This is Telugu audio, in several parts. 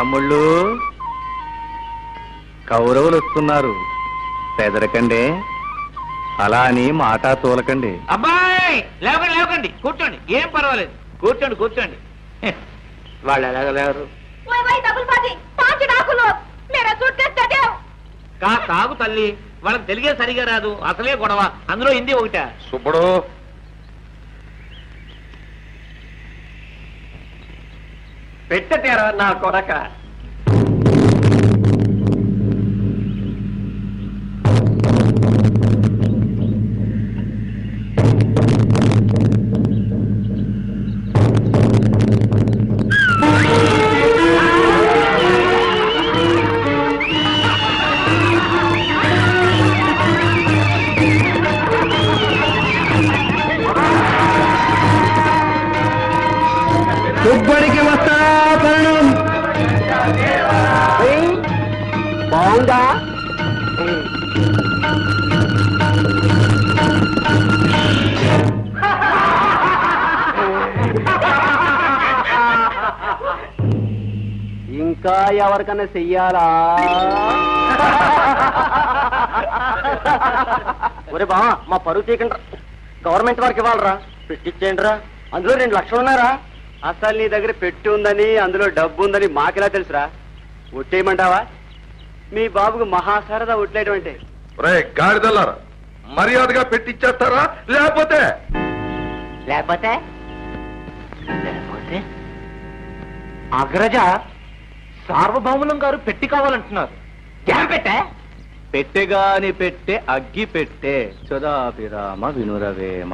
తమ్ముళ్ళు కౌరవులు వస్తున్నారు పెదరకండి అలా అని మాట తోలకండి అబ్బాయి లేవకండి లేవకండి కూర్చోండి ఏం పర్వాలేదు కూర్చోండి కూర్చోండి హె, వాళ్ళు ఎలాగ లేరు वही वही डबल बाजी पांच डाकू लोग मेरा सूटकेस दे दो కా కాగు తల్లి వాళ్ళకి తెలిగే సరిగా రాదు అసలే గొడవ అందులో హిందీ ఒకట సుబ్బడు పెట్టతేరా నా కొడక సుబ్బడికి వస్తా పరణం బాగుందా ఇంకా ఎవరికన్నా చెయ్యాలా ఒరే బా మా పరువు తీయకండి గవర్నమెంట్ వారికి ఇవ్వాలరా పెట్టించేయండి రా అందులో రెండు లక్షలు ఉన్నారా అసలు నీ దగ్గర పెట్టి ఉందని అందులో డబ్బు ఉందని మాకెలా తెలుసురా ఒట్టేయమంటావా మీ బాబుకు మహాసరదా ఒట్లేటువంటి రే గాడిదల్లారా మర్యాదగా పెట్టిచ్చేస్తారా లేకపోతే లేకపోతే లేకపోతే అగ్రజ సార్వభౌములం గారు పెట్టి కావాలంటున్నారు ఏం పెట్టే పెట్టెగాని పెట్టే అగ్గి పెట్టే సుధాభిరామ వినురవేమ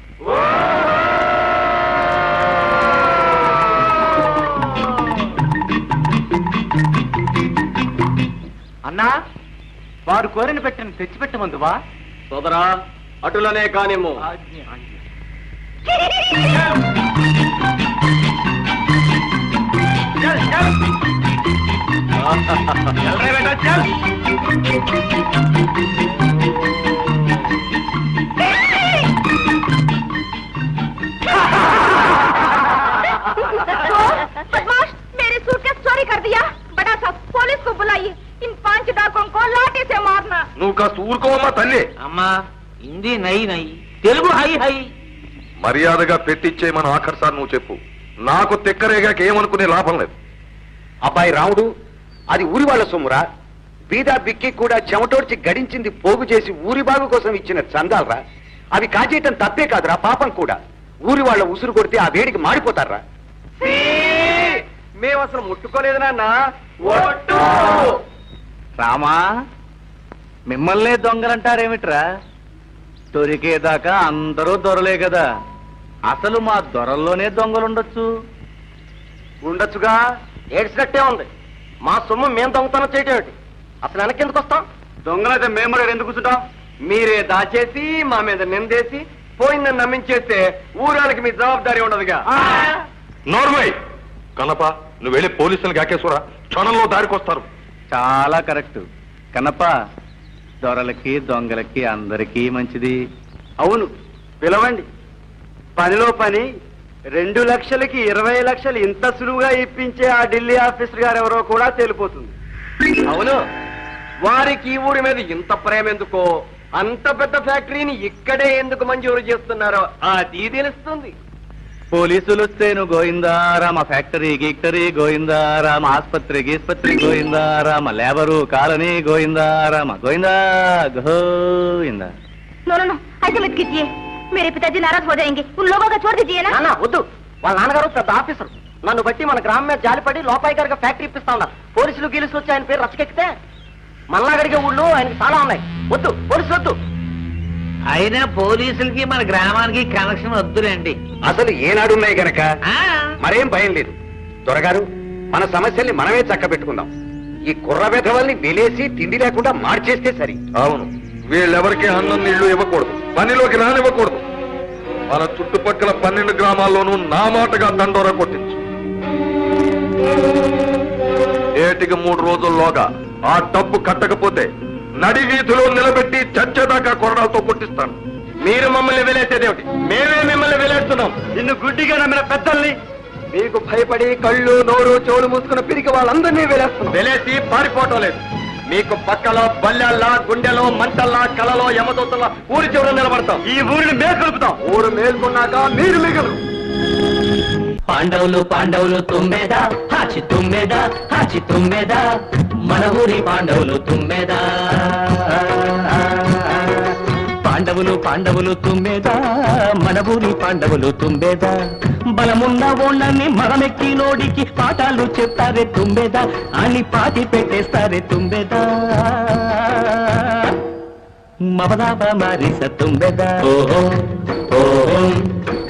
అన్నా వారు కోరిన పెట్టిన తెచ్చిపెట్టమందువా సోదరా అటులనే కానిమ్ము बदमाश मेरे सूटकेस चोरी कर दिया बड़ा साहब पुलिस को बुलाइए इन पांच डाकुओं को लाठी से मारना నువ్వు కాస్త ఊరుకోవమ్మా తల్లి అమ్మా హిందీ నై నై తెలుగు హై హై మర్యాదగా పెట్టిచ్చేయమని ఆఖరిసారి నువ్వు చెప్పు నాకు తిక్కరేగాక ఏమనుకునే లాభం లేదు అబ్బాయి రాముడు అది ఊరి వాళ్ళ సొమ్మురా బీదా బిక్కి కూడా చెమటోడ్చి గడించింది పోగు చేసి ఊరి బాగు కోసం ఇచ్చిన చందాలరా అవి కాజేయటం తప్పే కాదురా పాపం కూడా ఊరి వాళ్ళ ఉసురు కొడితే ఆ వేడికి మాడిపోతారా మేము అసలు ముట్టుకోలేదు నాన్న రామా మిమ్మల్నే దొంగలంటారేమిట్రా దొరికేదాకా అందరూ దొరలే కదా అసలు మా దొరల్లోనే దొంగలుండొచ్చు ఉండొచ్చుగా ఏడ్చినట్టే ఉంది మా సొమ్ము మేము దొంగతనం చేయటం ఏమిటి అసలు వెనకెందుకు వస్తాం దొంగలైతే మేము కూడా ఎందుకు కూర్చుంటాం మీరే దాచేసి మా మీద నిందేసి పోయిందని నమ్మించేస్తే ఊరానికి మీ జవాబుదారీ ఉండదుగా నోర్మై కనప నువ్వు వెళ్ళి పోలీసులకు ఆకేశ్వరా క్షణంలో దారికొస్తారు చాలా కరెక్ట్ కనప దొరలకి దొంగలకి అందరికీ మంచిది అవును పిలవండి పనిలో పని రెండు లక్షలకి ఇరవై లక్షలు ఇంత సులువుగా ఇప్పించే ఆ ఢిల్లీ ఆఫీసర్ గారు ఎవరో కూడా తేలిపోతుంది అవును వారికి ఈ ఊరి మీద ఇంత ప్రేమ ఎందుకో అంత పెద్ద ఫ్యాక్టరీని ఇక్కడే ఎందుకు మంజూరు చేస్తున్నారో అది తెలుస్తుంది పోలీసులు వస్తేను గోయిందారామ ఫ్యాక్టరీ గీక్టరీ గోయిందారామ ఆస్పత్రి గీస్పత్రి గోయిందారామ లేబరు కాలనీ గోయిందారామ గోయిందా గోయిందా नो नो नो ऐसे मत कीजिए मेरे पिताजी नाराज हो जाएंगे उन लोगों को छोड़ दीजिए ना నాన్న వద్దు వాళ్ళ నాన్నగారు పెద్ద ఆఫీసర్ నన్ను బట్టి మన గ్రామం మీద జాలిపడి లోపాయి గారికి ఫ్యాక్టరీ ఇప్పిస్తా ఉన్నారు పోలీసులు గీలుసులు వచ్చి ఆయన పేరు రచ్చకెక్కితే మల్లాగడిగే ఊళ్ళు ఆయనకి చాలా ఉన్నాయి వద్దు పోలీసులు వద్దు అయినా పోలీసులకి మన గ్రామానికి కనెక్షన్ వద్దులేండి అసలు ఏనాడున్నాయి గనక ఆ, మరేం భయం లేదు దొరగారు మన సమస్యల్ని మనమే చక్క పెట్టుకుందాం ఈ కుర్ర వెధవల్ని వెలేసి తిండి లేకుండా మార్చేస్తే సరి అవును వీళ్ళెవరికి అన్నం నీళ్లు ఇవ్వకూడదు పనిలోకి రానివ్వకూడదు మన చుట్టుపక్కల పన్నెండు గ్రామాల్లోనూ నా మాటగా దండోరా కొట్టించు ఏటికి మూడు రోజుల్లోగా ఆ డబ్బు కట్టకపోతే నడి వీధిలో నిలబెట్టి చచ్చేదాకా కొరడాలతో కొట్టిస్తాను మీరు మమ్మల్ని వెలేసేదేమిటి మేమే మిమ్మల్ని వెలేస్తున్నాం నిన్ను గుడ్డిగా నమ్మిన పెద్దల్ని మీకు భయపడి కళ్ళు నోరు చెవులు మూసుకున్న పిరికి వాళ్ళందరినీ వెలేస్తుంది వెలేసి పారిపోవటం లేదు మీకు పక్కలో బల్లెల్లా గుండెలో మంటల్లా కలలో యమదూతల్లా ఊరి చివర నిలబడతాం ఈ ఊరిని మేల్కొలుపుతాం ఊరు మేల్కొన్నాక మీరు మిగలరు పాండవులు పాండవులు తుమ్మెదా హాచి తుమ్మెదా హాచి తుమ్మెదా మన ఊరి పాండవులు తుమ్మెదా పాండవులు పాండవులు తుమ్మెదా మన ఊరి పాండవులు తుమ్మెదా బలమున్న ఓళ్ళని మరమెక్కి నోడికి పాఠాలు చెప్తారే తుమ్మెదా అని పాతి పెట్టేస్తారే తుమ్మెదా మమదాబ మారిస తుంబెద ఓహో ఓహో